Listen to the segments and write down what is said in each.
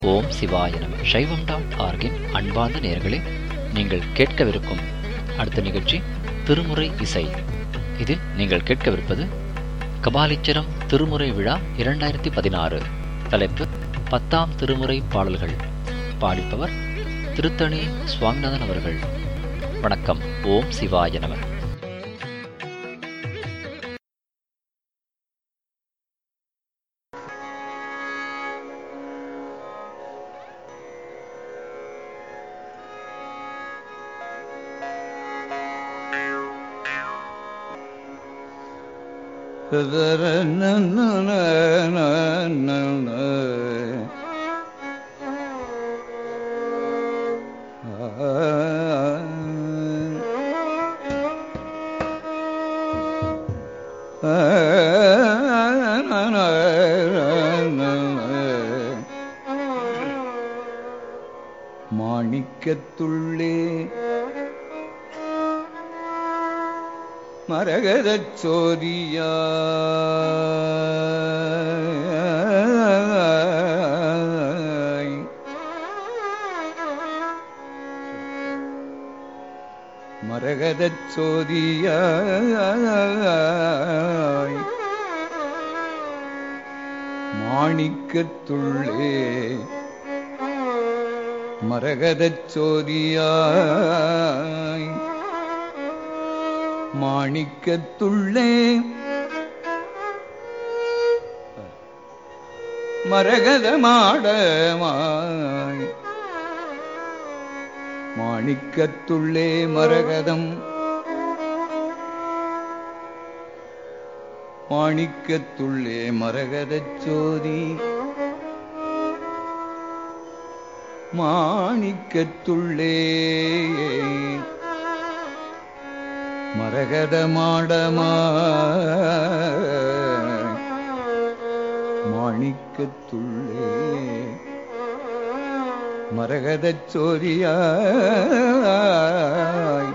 ஓம் சிவாய நம சைவம் டாட் ஆர்கின் அன்பார்ந்த நேயர்களே நீங்கள் கேட்கவிருக்கும் அடுத்த நிகழ்ச்சி திருமுறை இசை இதில் நீங்கள் கேட்கவிருப்பது கபாலீச்சரம் திருமுறை விழா இரண்டாயிரத்தி பதினாறு தலைப்பு பத்தாம் திருமுறை பாடல்கள் பாடிப்பவர் திருத்தணி சுவாமிநாதன் அவர்கள் வணக்கம் ஓம் சிவாய நம மாணிக்கத்துள்ளே மரகதச் சோதியா மரகதச் சோதியாய் மாணிக்கத்துள்ளே மரகதச் சோதியாய் மாணிக்கத்துள்ளே மரகத மாடமாய் மாணிக்கத்துள்ளே மரகதம் மாணிக்கத்துள்ளே மரகதச் சோதி மாணிக்கத்துள்ளே மரகத மாடமா மாணிக்கத்துள்ளே மரகதச் சோரியாய்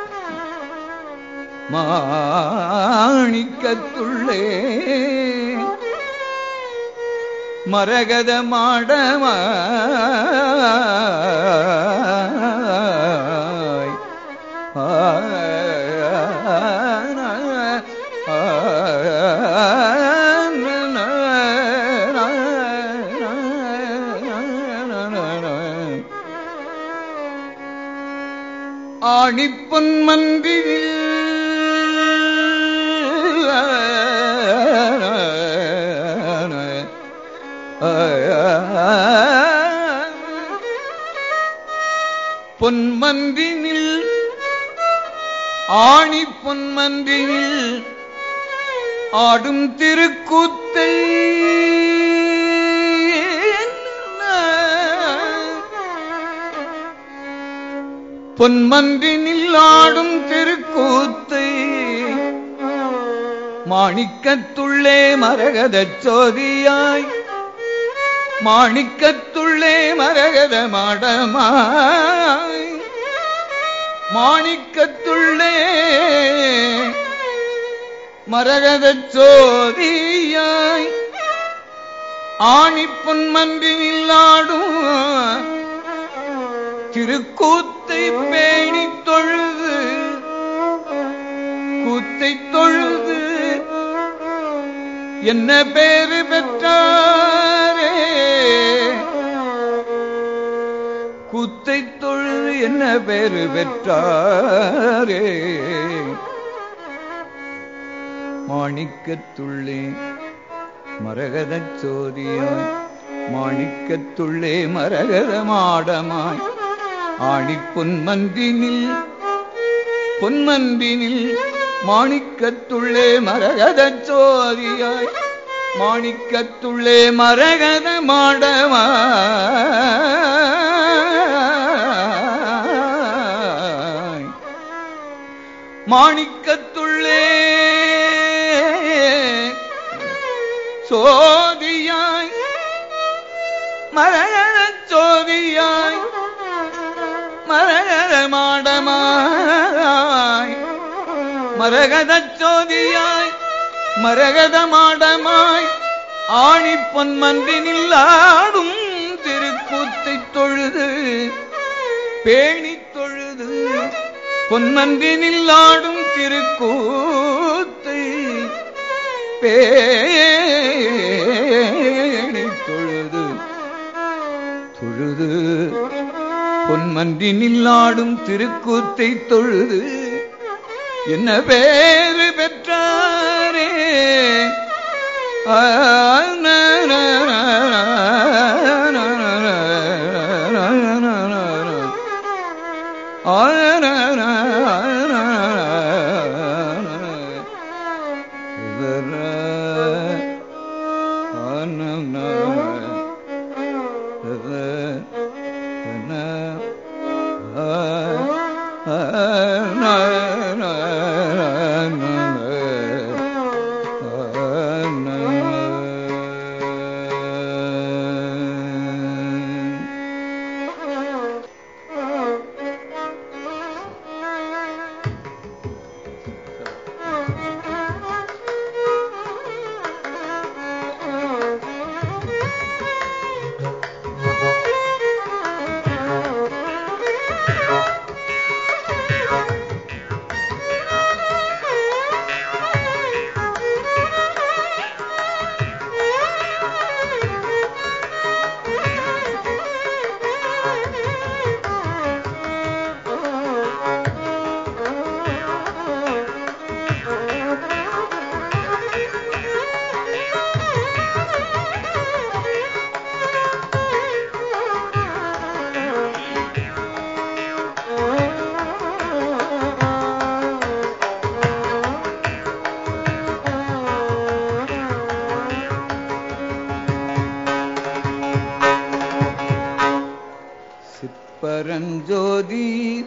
மாணிக்கத்துள்ளே மரகத மாடமாய் ஆணிப்பொன் மன்றில் பொன்மன்றினில் ஆணி பொன்மன்றினில் ஆடும் திருக்கூத்தை பொன்மன்றினில் ஆடும் திருக்கூத்தை மாணிக்கத்துள்ளே மரகதச் சோதியாய் மாணிக்கத்துள்ளே மரகத மாடமாய் மாணிக்கத்துள்ளே மரகதச் சோதியாய் ஆணிப்பொன் மன்றினில் ஆடும் திருக்கூத்தை பேணித் தொழுது கூத்தை தொழுது என்ன பேரு பெற்றாரே கூத்தை தொழுது என்ன பேரு பெற்றாரே மாணிக்கத்துள்ளே மரகதச் சோதியாய் மாணிக்கத்துள்ளே மரகத மாடமாய் ஆணிப் பொன்மந்தினில் பொன்மந்தினில் மாணிக்கத்துள்ளே மரகதச் சோதியாய் மாணிக்கத்துள்ளே மரகத மாடமாய் மாணிக்கத்துள்ளே சோதியாய் மரகதச் சோதியாய் மரகத மாடமாய் மரகதச் சோதியாய் மரகத மாடமாய் ஆணி பொன்மன்றினில் ஆடும் திரு பேணித் தொழுது பொன்மன்றினில் ஆடும் திருக்கூத்தை பேணித் தொழுது தொழுது பொன்மன்றினில் ஆடும் திருக்கூத்தை தொழுது என்ன பேரு பெற்றாரே ஆ, ந, ந, ந, ந, ந, ந, ந, ந. ஆ, ந, ந, ந, ந, ந. ஆ, ந, ந, ந, ஆ, ஆ, ந, ந, ந, சிற்பரஞ்சோதி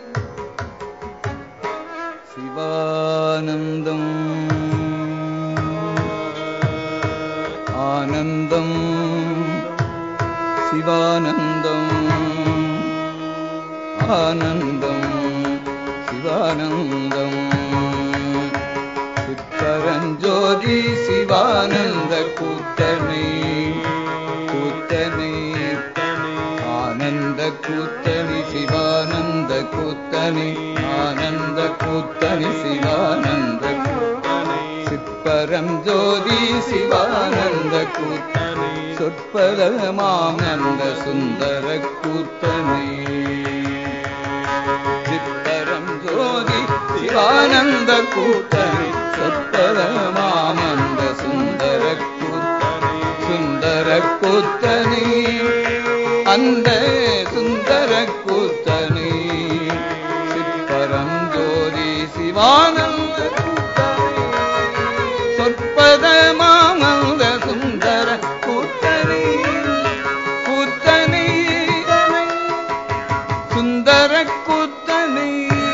சிவானந்தம் ஆனந்தம் சிவானந்தம் ஆனந்தம் சிவானந்தம் சிற்பரஞ்சோதி சிவானந்த கூத்தனை கூத்தனை ஆனந்த கூத்தனி சிவானந்த கூத்தனி ஆனந்த கூத்தனி சிவானந்த கூத்தனி சிற்பரம் ஜோதி சிவானந்த கூத்தனி சொற்பதமானந்த சுந்தர கூத்தனி சித்தரம் ஜோதி சிவானந்த கூத்தனி சொற்பதமானந்த சுந்தர கூத்தனி சுந்தர கூத்தனி அந்த சுந்தர கூத்தனி சிற்பரம் ஜோதி சிவானந்த கூத்தனி சொற்பதமானந்த சுந்தர கூத்தனி கூத்தனி சுந்தர கூத்தனி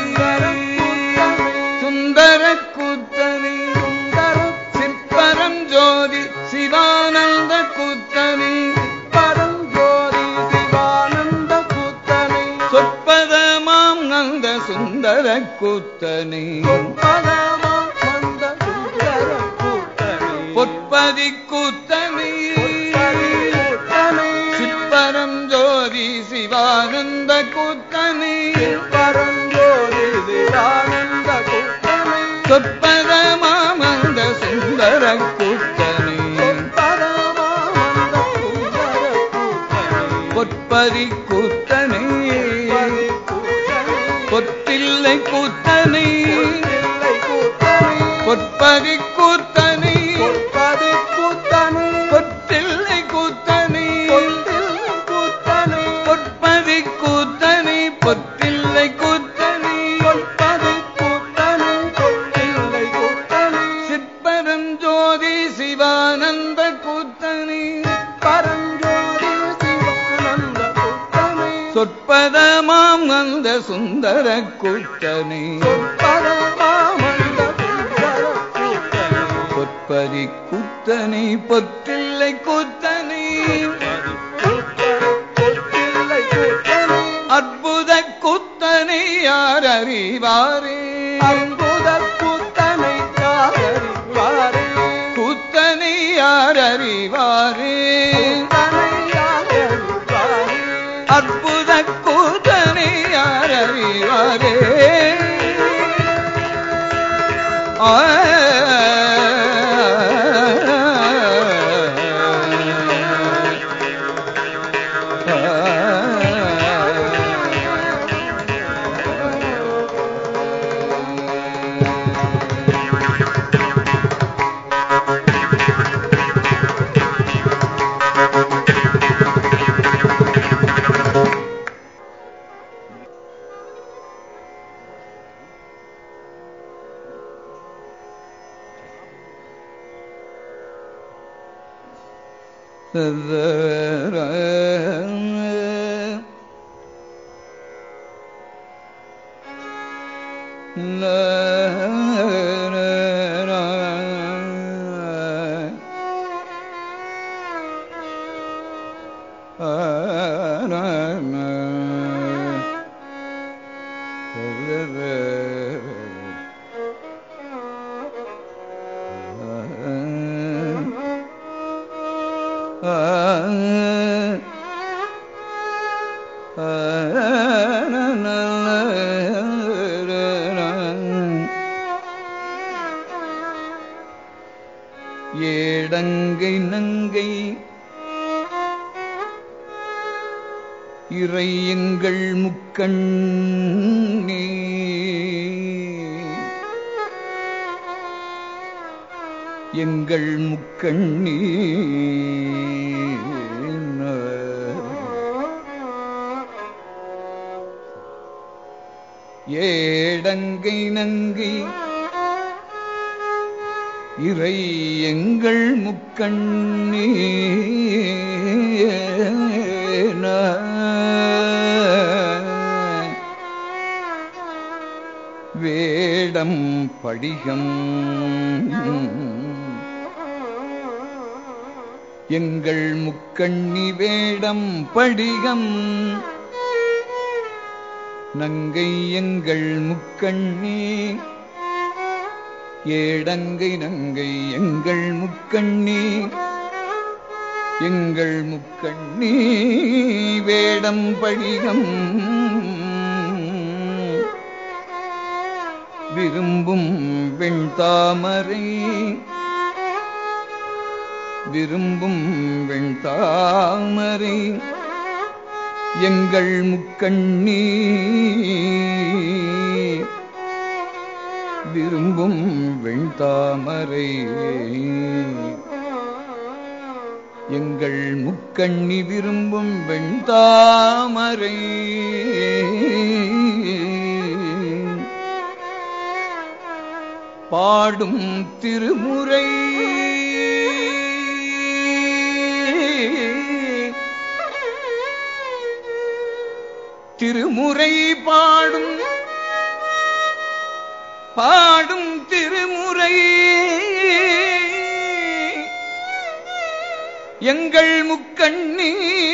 சுந்தர கூத்தனி சிற்பரம் ஜோதி சிவானந்த கூத்தனி பரம் ஜோதி சிவானந்த கூத்தனி சொற்பதமாம் நந்த சுந்தர கூத்தனி பொற்பதி கூத்தனி சிற்பரம் ஜோதி சிவானந்த கூத்தனி சொற்பதமாமந்த சுந்தர கூத்தனி பொற்பதி கூத்தனை பொத்தில்லை கூத்தனை பொற்பதி கூத்தனை பொத்தில்லை கூத்தனை பொற்பதி கூத்தனை பொத்தில்லை கூத்தனை சிற்பரம் ஜோதி சிவானந்த கூத்தனை சொற்பதமாம் அந்த சுந்தர கூத்தனை பொற்பதி கூத்தனை பொத்தில்லை கூத்தனை அற்புத கூத்தனை யார் அறிவாரே கூத்தனை யார் அறிவாரே அற்புத கூத்தனை யார் ஏடங்கை நங்கை இறை எங்கள் முக்கண்ணே எங்கள் முக்கண்ணே ஏடங்கை நங்கை இறை எங்கள் முக்கண்ணே வேடம் படிகம் எங்கள் முக்கண்ணி வேடம் படிகம் நங்கை எங்கள் முக்கண்ணி ஏடங்கை நங்கை எங்கள் முக்கண்ணி எங்கள் முக்கண்ணி வேடம் படிகம் விரும்பும் வெண்தாமரை விரும்பும் வெண்தாமரை எங்கள் முக்கண்ணி விரும்பும் வெண்தாமரை எங்கள் முக்கண்ணி விரும்பும் வெண்தாமரை பாடும் திருமுறை திருமுறை பாடும் பாடும் திருமுறை எங்கள் முக்கண்ணி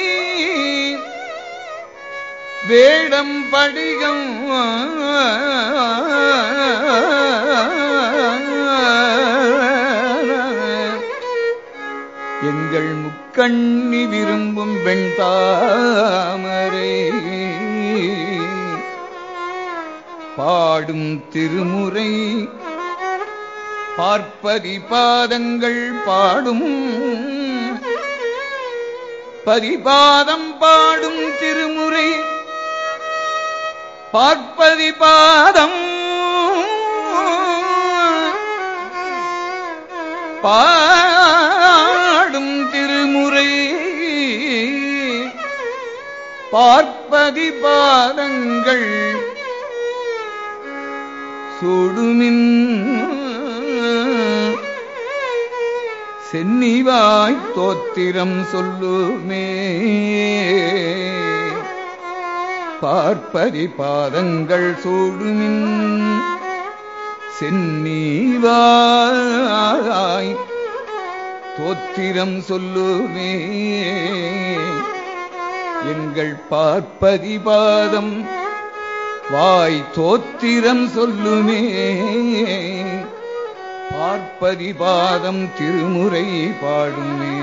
வேடம் படிகம் எங்கள் முக்கண்ணி விரும்பும் வெண்தாமரை பாடும் திருமுறை பார்ப்பதி பாதங்கள் பாடும் பரிபாதம் பாடும் திருமுறை பார்ப்பதி பாதம் பாடும் திருமுறை பார்ப்பதி பாதங்கள் சுடுமின் சென்னிவாய் தோத்திரம் சொல்லுமே பார்ப்பதி பாதங்கள் சூடுமின் சென்னிவாய் தோத்திரம் சொல்லுமே எங்கள் பார்ப்பதி பாதம் வாய் தோத்திரம் சொல்லுமே பார்ப்பதி பாதம் திருமுறை பாடுமே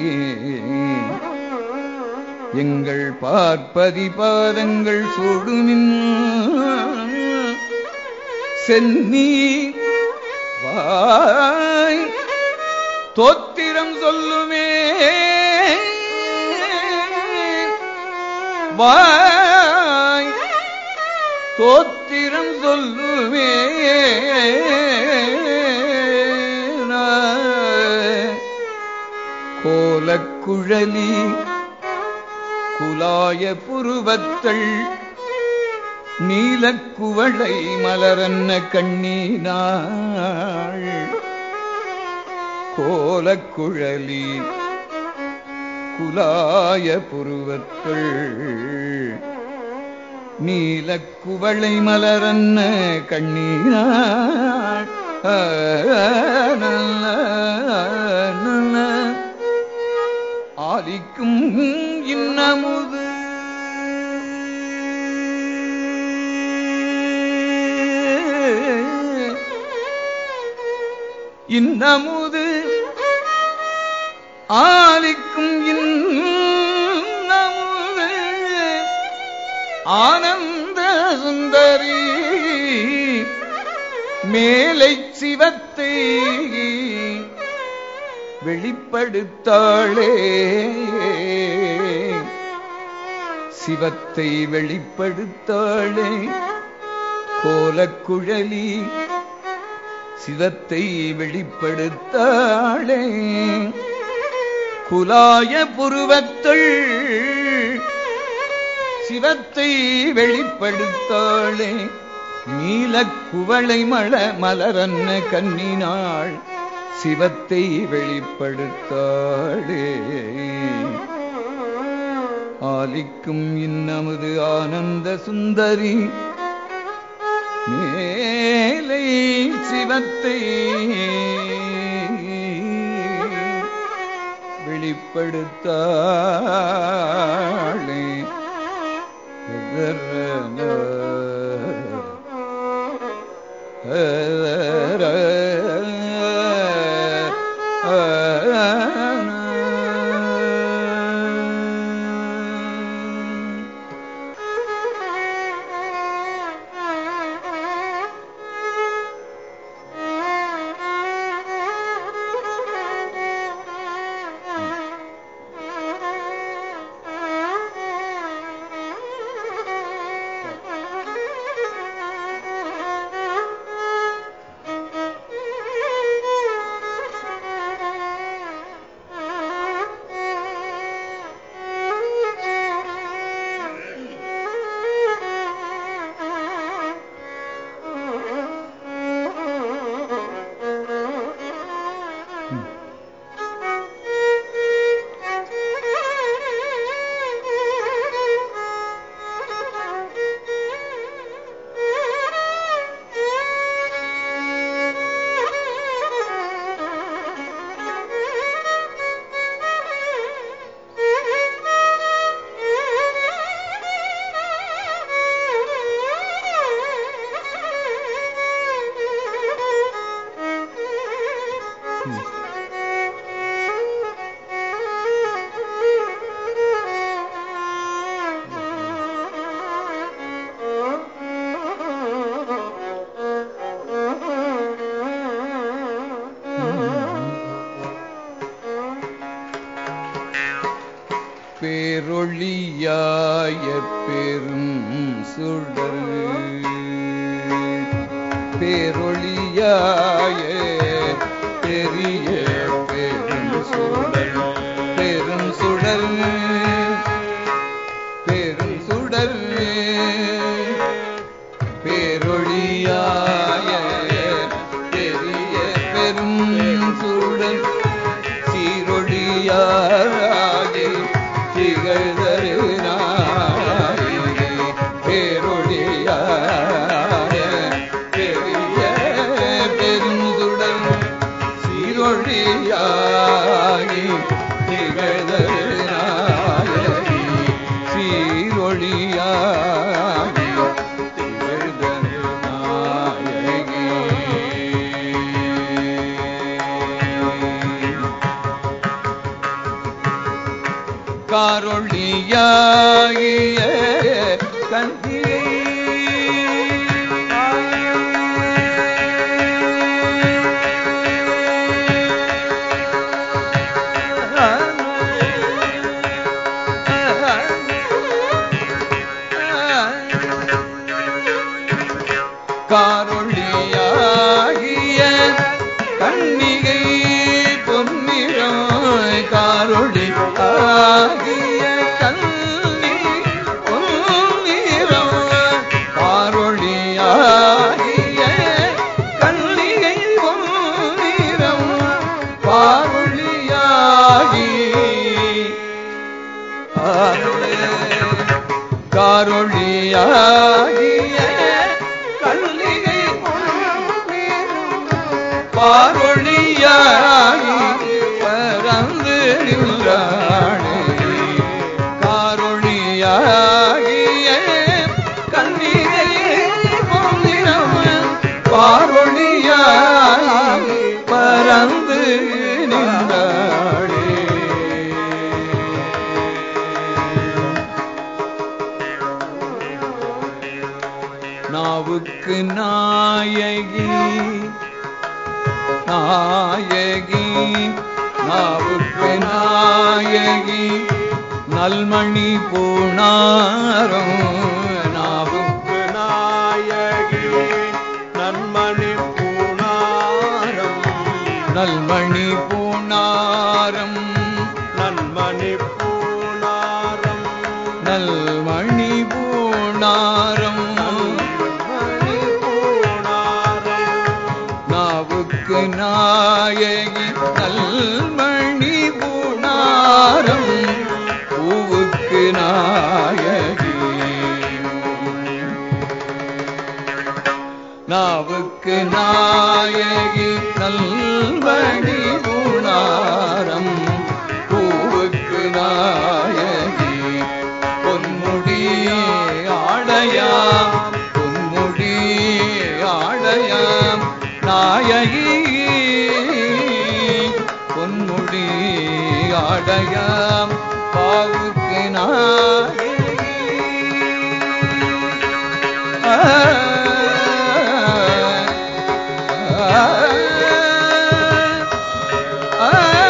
எங்கள் பார்ப்பதி பாதங்கள் சூடுமின் சென்னி வாய் தோத்திரம் சொல்லுமே வாய் தோத்திரம் சொல்லுமே கோலக்குழலி குலாய புருவத்தள் நீலக்குவளை மலரன்ன கண்ணீனாள் கோலக்குழலி குலாய புருவத்துள் நீலக் குவளை மலரன்ன கண்ணீராள் ஆ, நல்ல, நல்ல. ஆலிக்கும் இன்னமுது இன்னமுது ஆலிக்கும் இன்னமுது ஆனந்த சுந்தரி மேலை சிவத்தை வெளிப்படுத்தாளே சிவத்தை வெளிப்படுத்தாளே கோலக்குழலி சிவத்தை வெளிப்படுத்தாளே குலாய புருவத்துள் சிவத்தை வெளிப்படுத்தாளே நீலக் குவளை மல மலரன்ன கண்ணினாள் சிவத்தை வெளிப்படுத்தாளே ஆலிக்கும் இன்னமது ஆனந்த சுந்தரி மேலை சிவத்தை வெளிப்படுத்தாளே பேரொளியாய பெரும் சுடர் பேரொளியாய பெரிய பெரும் சுடர் பெரும் சுடர் பெரும் சுடர் பேரொளியாய பெரிய பெரும் சுடர் சீரொழியாகி திகழ்தருநாயகி பேரொழியாய பெரிய பெருந்துடன் சீரொழியாகி திகழ்தருநாயகி சீரொழியாகி திகழ்தருநாயகி காரொளியாகிய கந்தியை காரொளியாகிய கண்ணிகை பொன்னிறம் காரொளி ஆகிய கண்ணி பொன்னிறம் காரொளியாகிய கண்ணிகை பொன்னிறம் காரொளியாகி காரொழியாகிய கல்லிகை பார்வழியாகி பறந்து நின்றானே காரொழியாகிய கல்லிகை பார்வழியாகி பறந்து நின்றாளே நாவுக்கு நாயகி நாயகி நாவுக்கு நாயகி நல்மணி பூணாரம் நாவுக்கு நாயகி நன்மணி பூணாரம் நல்மணி பூணாரம் நன்மணி பூணாரம் நல்மணி பூணாரம் நன்மணி பூணாரம் நாவுக்கு நாயகி நல்மணி பூணாரம் பூவுக்கு நாயகி நாவுக்கு நாயகி நல்மணி பூணாரம் பூவுக்கு நாயகி பொன்முடி ஆடையாம் பொன்முடி ஆடையாம் நாயகி பொன்முடி ஆடையாம் பாவுக்கு நாயகி ஆ, ஆ, ஆ,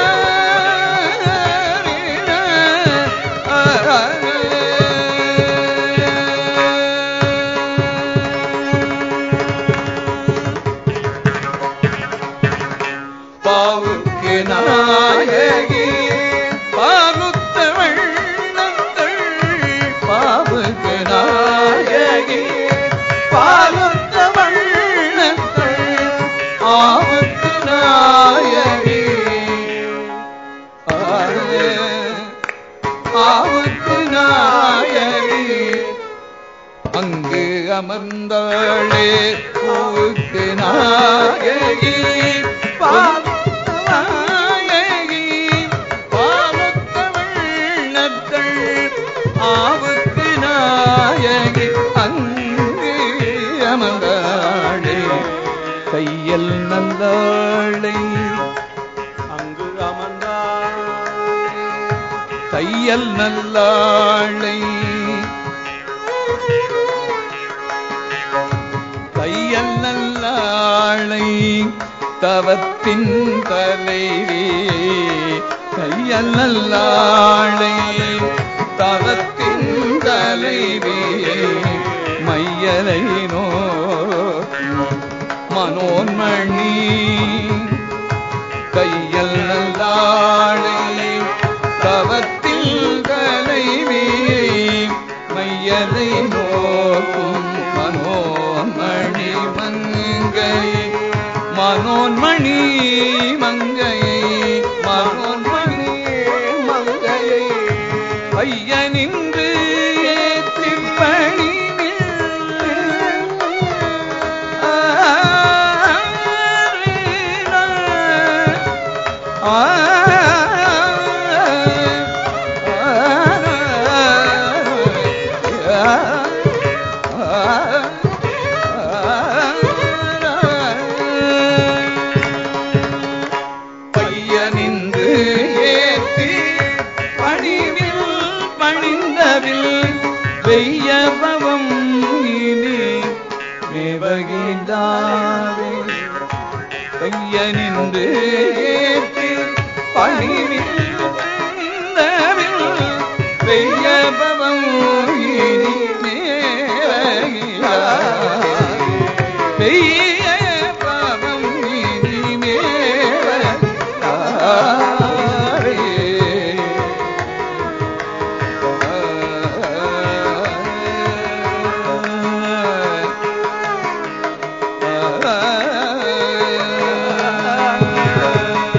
பாவுக்கு நாயகி பாகுத்த வெள்ளங்கள் பாவுக்கு நாயகி பாலுத்த வள்ளங்கள் ஆவுக்கு நாயகி ஆவே, ஆவுக்கு நாயகி அங்கு அமர்ந்தாளே பூவுக்கு நாயகி பாலுத்த நாயகி பாலுத்த வெள்ளங்கள் ஆவுக்கு நாயகி அங்கு அமர்ந்தாளே கையல் நந்தாளை அங்கு அமர்ந்தார் தையல் நல்லாளை தையல் நல்லாளை தவத்தின் தலைவி தையல் நல்லாளை தவத்தின் தலைவி மையலை நோக்கி மனோன்மணி கையல் நல்லாளை தவத்தில் தலைவி மையலை நோக்கும் மனோன்மணி மங்கை மனோன்மணி மங்கை மனோன்மணி மங்கையை ஐயனின்று ஏற்றிப்பணி பையனின்று ஏத்தி பணிவில் பணிந்தவில் வெய்யபவம் இனி மேவகிதாவே கையனின்று ஏற்றி பணிவில் பணிந்தவில் வெய்யபவம் இனி மேவகிதாவே வெய்யபவம் இனி மேவகிதாவே ஆ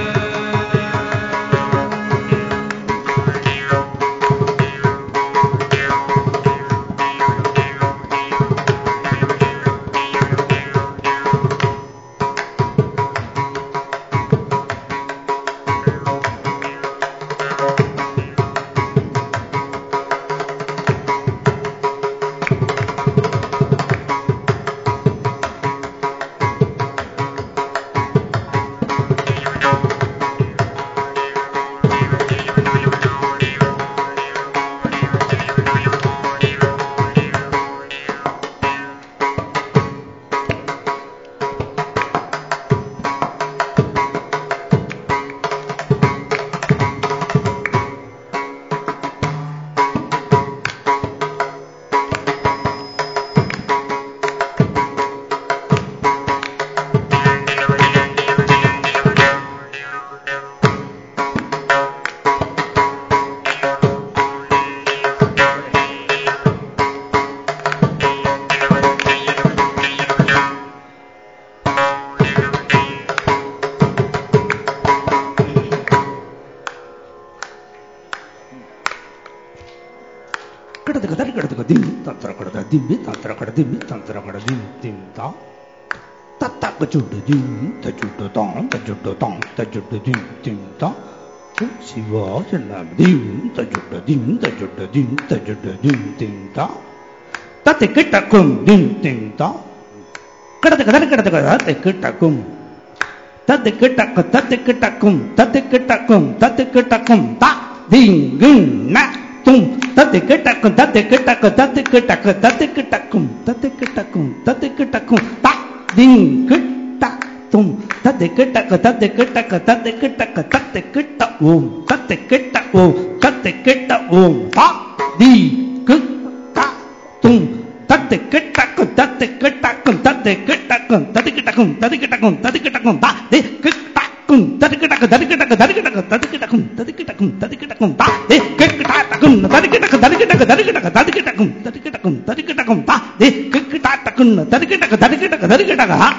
dim tantra dim tantra dim tantra dim dim ta ta ta ka chu de dim ta chu de tong ta chu de tong ta chu de dim dim ta chu si wa chen nam dim ta chu de dim ta chu de dim ta chu de dim dim ta ta te ke ta kum dim dim ta kada te kada kada kada te ke ta kum ta te ke ta ta te ke ta kum ta te ke ta kum ta te ke ta kum ta ding gung na tum ta te ke ta kum ta te ke ta kum ta te ke ta kum ta te ke ta kum ta te ke ta kum ta te ke ta kum ta ding ke ta tum ta te ke ta kum ta te ke ta kum ta te ke ta kum ta te ke ta um ta te ke ta um ta te ke ta um ta di ke ta tum ta te ke ta kum ta te ke ta kum ta te ke ta kum ta te ke ta kum ta te ke ta kum ta te ke ta kum ta de ke ta kum ta te ke ta kum ta te ke ta kum ta te ke ta kum ta te ke ta kum ta te ke ta kum ta te ke ta kum ta de ke ta ta kum ta te ke ta kum ta te ke ta kum ta te ke ta kum ta te ke ta kum ta te ke ta kum ta te ke ta kum ta de ke ta ta kum ta te ke ta kum ta te ke ta kum ta te ke ta kum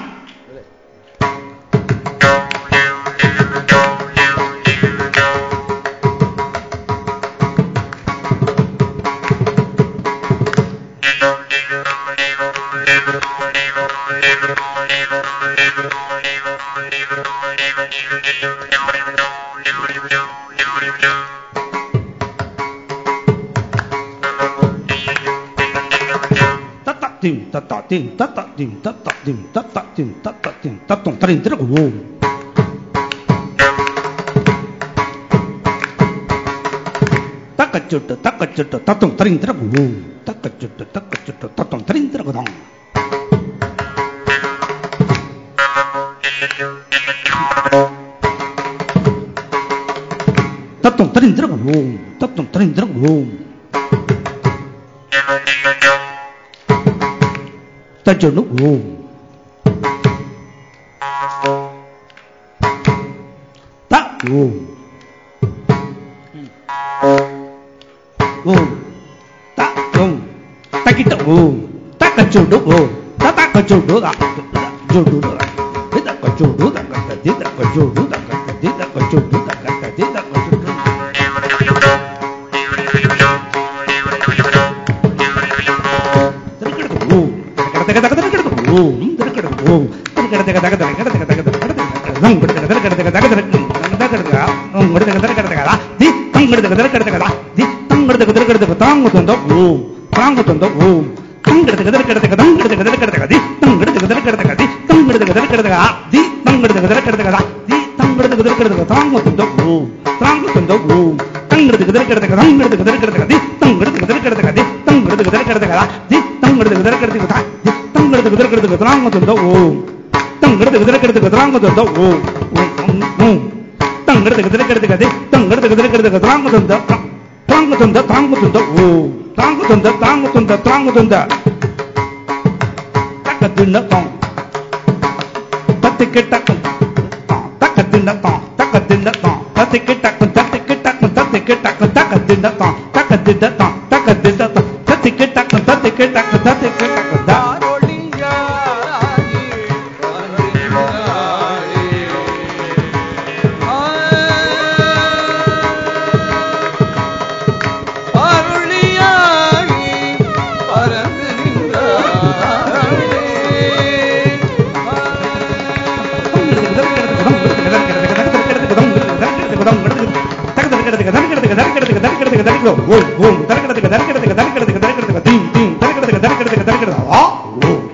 ta ta tim ta ta tim ta ta tim ta ta tim ta ta tim ta ta tim ta tum ta rin tra kum takachutta takachutta tatum tarin tra kum takachutta takachutta tatum tarin tra kum tatum tarin tra kum tatum tarin tra kum ta cho nó ôm ta ôm ôm ta ôm ta cái ta ôm ta cái chỗ nó ôm ta ta cái chỗ nó à chỗ nó à thế ta cái chỗ nó ta cái thế ta cái chỗ nó ta cái thế ta cái chỗ nó ta cái thế ta cái chỗ nó அருளியாராகி அருளினாயே. அருளியாகி பறந்து நின்றாயே. ஓம் ஓம் தரக்கிறதுக்கு தரக்கிறதுக்கு தரக்கிறதுக்கு தரக்கிறதுக்கு theme theme தரக்கிறதுக்கு தரக்கிறதுக்கு தரக்கிறதுக்கு ஆ ஓம்